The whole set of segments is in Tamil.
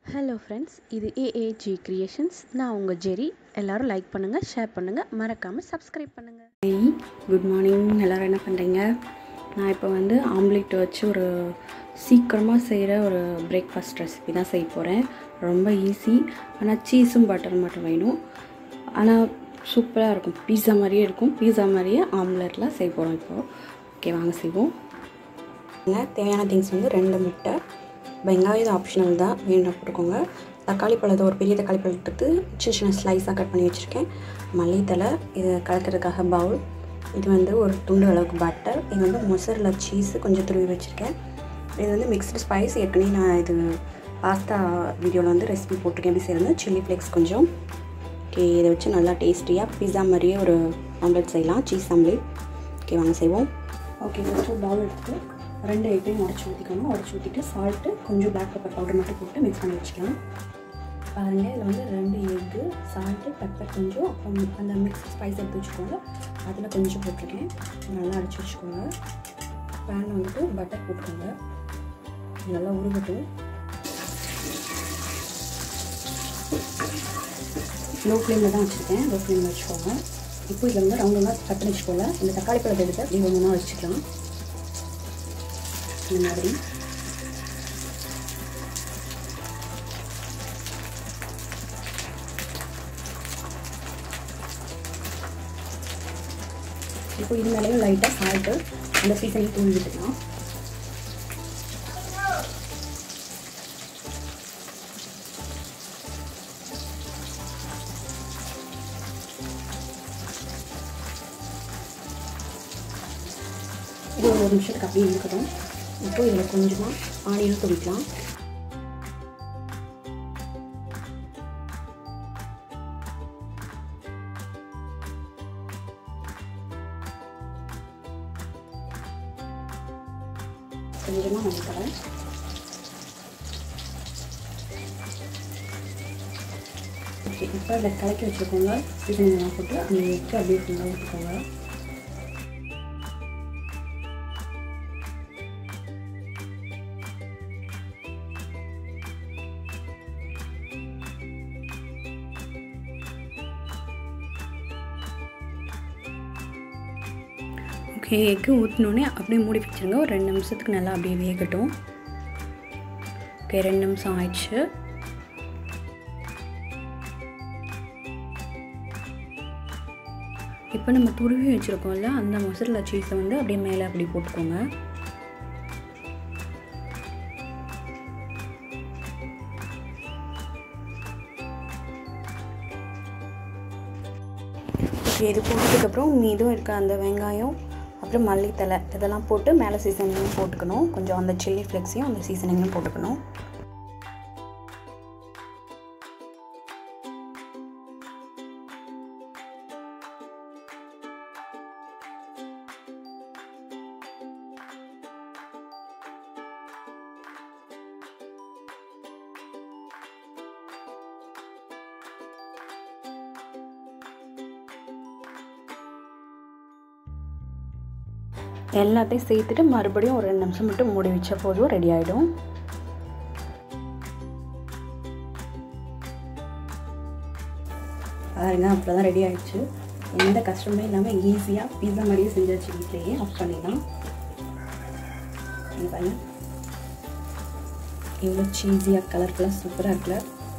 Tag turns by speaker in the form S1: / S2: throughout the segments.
S1: ஹலோ ஃப்ரெண்ட்ஸ் இது ஏஏஜி கிரியேஷன்ஸ் நான் உங்கள் ஜெரி எல்லாரும் லைக் பண்ணுங்கள் ஷேர் பண்ணுங்கள் மறக்காமல் சப்ஸ்கிரைப் பண்ணுங்கள்
S2: ஹாய் குட் மார்னிங் எல்லோரும் என்ன பண்ணுறீங்க நான் இப்போ வந்து ஆம்லேட் வச்சு ஒரு சீக்கிரமாக செய்கிற ஒரு பிரேக்ஃபாஸ்ட் ரெசிபி தான் செய்ய போகிறேன் ரொம்ப ஈஸி ஆனால் சீஸும் பட்டர் மட்டும் வேணும் ஆனால் சூப்பராக இருக்கும் பீஸா மாதிரியே இருக்கும் பீஸா மாதிரியே ஆம்லேட்டில் செய்ய போகிறோம் இப்போது ஓகே வாங்க செய்வோம் தேவையான திங்ஸ் வந்து ரெண்டு முட்டை வெங்காயம் இது ஆப்ஷனல் தான் வேணும் போட்டுக்கோங்க தக்காளி பழத்தை ஒரு பெரிய தக்காளி பழத்தை எடுத்து சின்ன சின்ன ஸ்லைஸாக கட் பண்ணி வச்சுருக்கேன் மல்லித்தலை இது கலக்கிறதுக்காக பவுல் இது வந்து ஒரு துண்டு அளவுக்கு பட்டர் இது வந்து மொசரில் சீஸு கொஞ்சம் துருவி வச்சுருக்கேன் இது வந்து மிக்ஸ்டு ஸ்பைஸ் ஏற்கனவே நான் இது பாஸ்தா வீடியோவில் வந்து ரெசிபி போட்டிருக்கேன் எப்படி செய்யறது சில்லி ஃப்ளேக்ஸ் கொஞ்சம் ஓகே இதை வச்சு நல்லா டேஸ்டியாக பிஸா மாதிரியே ஒரு ஆம்லெட் செய்யலாம் சீஸ் ஆம்லெட் ஓகே வாங்க செய்வோம் ஓகே ஃபஸ்ட்டு ஒரு பவுல் எடுத்து ரெண்டு எக்கையும் உடச்சி ஊற்றிக்கணும் உடச்சி ஊற்றிட்டு சால்ட்டு கொஞ்சம் பிளாக் பெப்பர் பவுடர் மட்டும் போட்டு மிக்ஸ் பண்ணி வச்சுக்கலாம் பாருங்கள் இதில் வந்து ரெண்டு எக்கு சால்ட்டு பெப்பர் கொஞ்சம் அப்புறம் அந்த மிக்ஸ் ஸ்பைஸ் எடுத்து வச்சுக்கோங்க அதில் கொஞ்சம் போட்டிருக்கேன் நல்லா அடிச்சு வச்சுக்கோங்க பேனில் வந்துட்டு பட்டர் போட்டுக்கோங்க நல்லா உருகட்டும் லோ ஃப்ளேமில் தான் வச்சுருக்கேன் லோ ஃப்ளேமில் வச்சுக்கோங்க இப்போ இதில் வந்து ரவுண்ட் ரவுண்டாக கட் பண்ணி வச்சுக்கோங்க இந்த தக்காளி பழத்தை எடுத்து அப்படி ஒன்று வச்சுக்கலாம் இந்த மாதிரி இப்போ இது மேலேயும் லைட்டாக சால்ட்டு அந்த சீசனில் தூவி விட்டுக்கலாம் இது ஒரு நிமிஷத்துக்கு அப்படியே இருக்கட்டும் இப்போ இதில் கொஞ்சமாக ஆனியன் துடிக்கலாம் கொஞ்சமாக மஞ்சத்தலை ஓகே இப்போ இதை கலக்கி வச்சுருக்கோங்க சீசனிங்லாம் போட்டு அந்த வச்சு அப்படியே ஃபுல்லாக ஊற்றிக்கோங்க ஓகே எக்கு ஊற்றினோடனே அப்படியே மூடி வச்சுருங்க ஒரு ரெண்டு நிமிஷத்துக்கு நல்லா அப்படியே வேகட்டும் ஓகே ரெண்டு நிமிஷம் ஆயிடுச்சு இப்போ நம்ம துருவி வச்சுருக்கோம்ல அந்த மொசரில் சீஸை வந்து அப்படியே மேலே அப்படி போட்டுக்கோங்க ஓகே இது போட்டதுக்கப்புறம் மீதும் இருக்க அந்த வெங்காயம் அப்புறம் மல்லித்தலை இதெல்லாம் போட்டு மேலே சீசனிங்கும் போட்டுக்கணும் கொஞ்சம் அந்த சில்லி ஃப்ளெக்ஸையும் அந்த சீசனிங்கும் போட்டுக்கணும் எல்லாத்தையும் சேர்த்துட்டு மறுபடியும் ஒரு ரெண்டு நிமிஷம் மட்டும் மூடி வச்ச போதும் ரெடி ஆகிடும் பாருங்க அப்போ தான் ரெடி ஆகிடுச்சு எந்த கஷ்டமே இல்லாமல் ஈஸியாக பீஸா மாதிரியே செஞ்சாச்சு வீட்லேயே ஆஃப் பண்ணிடலாம் பாருங்க இவ்வளோ சீஸியாக கலர்ஃபுல்லாக சூப்பராக இருக்குல்ல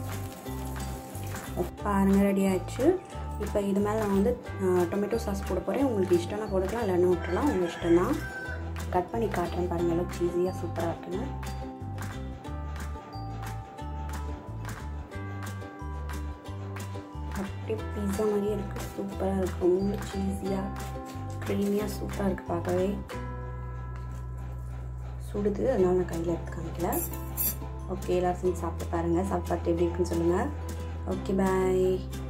S2: பாருங்கள் ரெடி ஆகிடுச்சு இப்போ இது மேலே நான் வந்து டொமேட்டோ சாஸ் போட போகிறேன் உங்களுக்கு இஷ்டம்னா போட்டுக்கலாம் இல்லைன்னா விட்டுலாம் உங்கள் இஷ்டம் தான் கட் பண்ணி காட்டுறேன் பாருங்கள் எல்லாம் சீஸியாக சூப்பராக இருக்குன்னு அப்படியே பீஸா மாதிரியே இருக்குது சூப்பராக இருக்குது ரொம்ப சீஸியாக க்ரீமியாக சூப்பராக இருக்குது பார்க்கவே சுடுது அதனால் நான் கையில் எடுத்து காமிக்கல ஓகே எல்லோரும் செஞ்சு சாப்பிட்டு பாருங்கள் சாப்பிட்டு எப்படி இருக்குன்னு சொல்லுங்கள் ஓகே பாய்